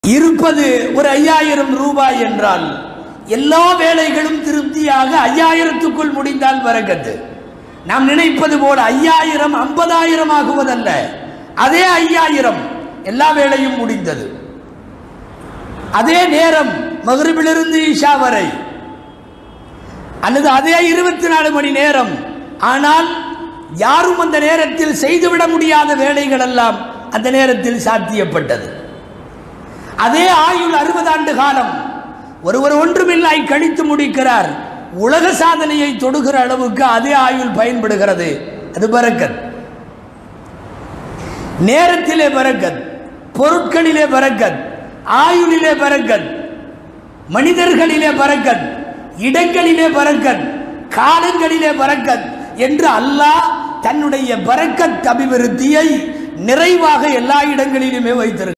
இருப்பது ஒரு ஐயாயிரம் ரூபாய் என்றால் எல்லா வேலைகளும் திருப்தியாக ஐயாயிரத்துக்குள் முடிந்தால் வரக்கத்து நாம் நினைப்பது போல ஐயாயிரம் ஐம்பதாயிரம் ஆகுவதல்ல அதே ஐயாயிரம் எல்லா வேலையும் முடிந்தது அதே நேரம் மகரிபிலிருந்து ஈஷா வரை அல்லது அதே இருபத்தி நாலு மணி நேரம் ஆனால் யாரும் அந்த நேரத்தில் செய்துவிட முடியாத வேலைகள் எல்லாம் அந்த நேரத்தில் சாத்தியப்பட்டது அதே ஆயுள் அறுபது ஆண்டு காலம் ஒருவர் ஒன்றுமில்லாய் கழித்து முடிக்கிறார் உலக சாதனையை தொடுகிற அளவுக்கு அதே ஆயுள் பயன்படுகிறது அது பரக்கத் நேரத்திலே பரக்கத் பொருட்களிலே பரக்கத் ஆயுளிலே பரக்கத் மனிதர்களிலே பரக்கத் இடங்களிலே பரக்கத் காலங்களிலே பரக்கத் என்று அல்லாஹ் தன்னுடைய பரக்கத் அபிவிருத்தியை நிறைவாக எல்லா இடங்களிலுமே வைத்திருக்கிறார்